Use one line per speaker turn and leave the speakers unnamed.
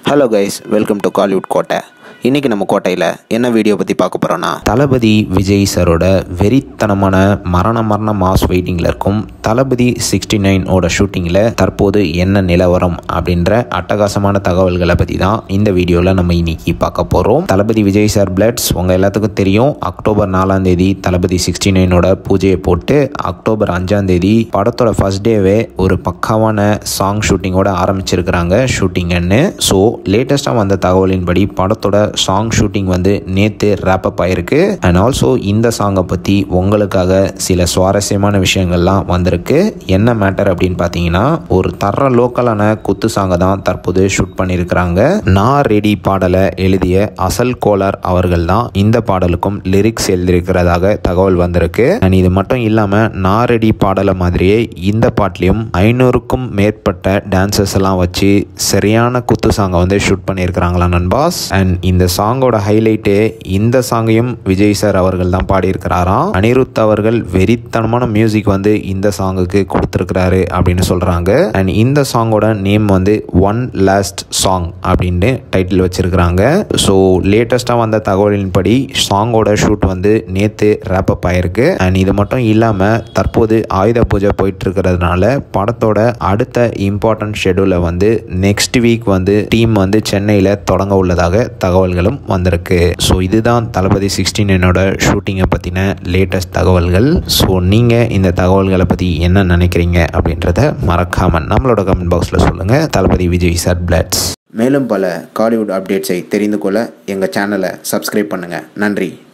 hello guys welcome to Kollywood கோட்டை இன்றைக்கி நம்ம கோட்டையில் என்ன வீடியோ பற்றி பார்க்க போகிறோன்னா தளபதி விஜய் சரோட வெறித்தனமான மரண மரண மாஸ் வெயிட்டிங்கில் இருக்கும் தளபதி சிக்ஸ்டி நைனோட ஷூட்டிங்கில் தற்போது என்ன நிலவரம் அப்படின்ற அட்டகாசமான தகவல்களை பற்றி தான் இந்த வீடியோவில் நம்ம இன்னைக்கு பார்க்க போகிறோம் தளபதி விஜய் சார் பிளட்ஸ் உங்கள் எல்லாத்துக்கும் தெரியும் அக்டோபர் நாலாம் தேதி தளபதி சிக்ஸ்டி நைனோட பூஜையை போட்டு அக்டோபர் அஞ்சாம் தேதி படத்தோட ஃபர்ஸ்ட் டேவே ஒரு பக்காவான சாங் ஷூட்டிங்கோட ஆரம்பிச்சிருக்கிறாங்க ஷூட்டிங்கன்னு ஸோ லேட்டஸ்ட்டாக வந்த தகவலின்படி படத்தோட சாங் ஷூட்டிங் வந்து நேற்று ரேப்பப் ஆயிருக்கு அண்ட் ஆல்சோ இந்த சாங்கை பற்றி உங்களுக்காக சில சுவாரஸ்யமான விஷயங்கள்லாம் வந்திருக்கு என்ன மேட்டர் அப்படின்னு பார்த்தீங்கன்னா ஒரு தர லோக்கலான குத்து சாங்கை தான் தற்போது ஷூட் பண்ணியிருக்கிறாங்க நான் ரெடி பாடலை எழுதிய அசல் கோலார் அவர்கள் தான் இந்த பாடலுக்கும் லிரிக்ஸ் எழுதியிருக்கிறதாக தகவல் வந்திருக்கு அண்ட் இது மட்டும் இல்லாமல் நான் ரெடி பாடலை மாதிரியே இந்த பாட்டிலையும் ஐநூறுக்கும் மேற்பட்ட டான்சர்ஸ் எல்லாம் வச்சு சரியான குத்து சாங்கை வந்து ஷூட் பண்ணியிருக்கிறாங்களா நண்பாஸ் அண்ட் இந்த சாங்கோட ஹைலைட்டே இந்த சாங்கையும் விஜய் சார் அவர்கள் தான் பாடியிருக்கிறாராம் அனிருத் அவர்கள் வெறித்தனமான மியூசிக் வந்து இந்த சாங்குக்கு கொடுத்துருக்கிறாரு அப்படின்னு சொல்கிறாங்க அண்ட் இந்த சாங்கோட நேம் வந்து ஒன் லாஸ்ட் சாங் அப்படின்னு டைட்டில் வச்சிருக்கிறாங்க ஸோ லேட்டஸ்ட்டாக வந்த தகவலின்படி சாங்கோட ஷூட் வந்து நேற்று ரேப்பப் ஆயிருக்கு அண்ட் இது மட்டும் இல்லாமல் தற்போது ஆயுத பூஜை போயிட்டு இருக்கிறதுனால படத்தோட அடுத்த இம்பார்ட்டன்ட் ஷெடியூலை வந்து நெக்ஸ்ட் வீக் வந்து டீம் வந்து சென்னையில் தொடங்க உள்ளதாக தகவல்களும் வந்திருக்கு ஸோ இதுதான் தளபதி சிக்ஸ்டீன் என்னோட ஷூட்டிங்கை பற்றின லேட்டஸ்ட் தகவல்கள் ஸோ நீங்கள் இந்த தகவல்களை பற்றி என்ன நினைக்கிறீங்க அப்படின்றத மறக்காமல் நம்மளோட கமெண்ட் பாக்ஸில் சொல்லுங்கள் தளபதி விஜய் சார் பிளட்ஸ் மேலும் பல காலிவுட் அப்டேட்ஸை தெரிந்து கொள்ள எங்கள் சேனலை சப்ஸ்கிரைப் பண்ணுங்கள் நன்றி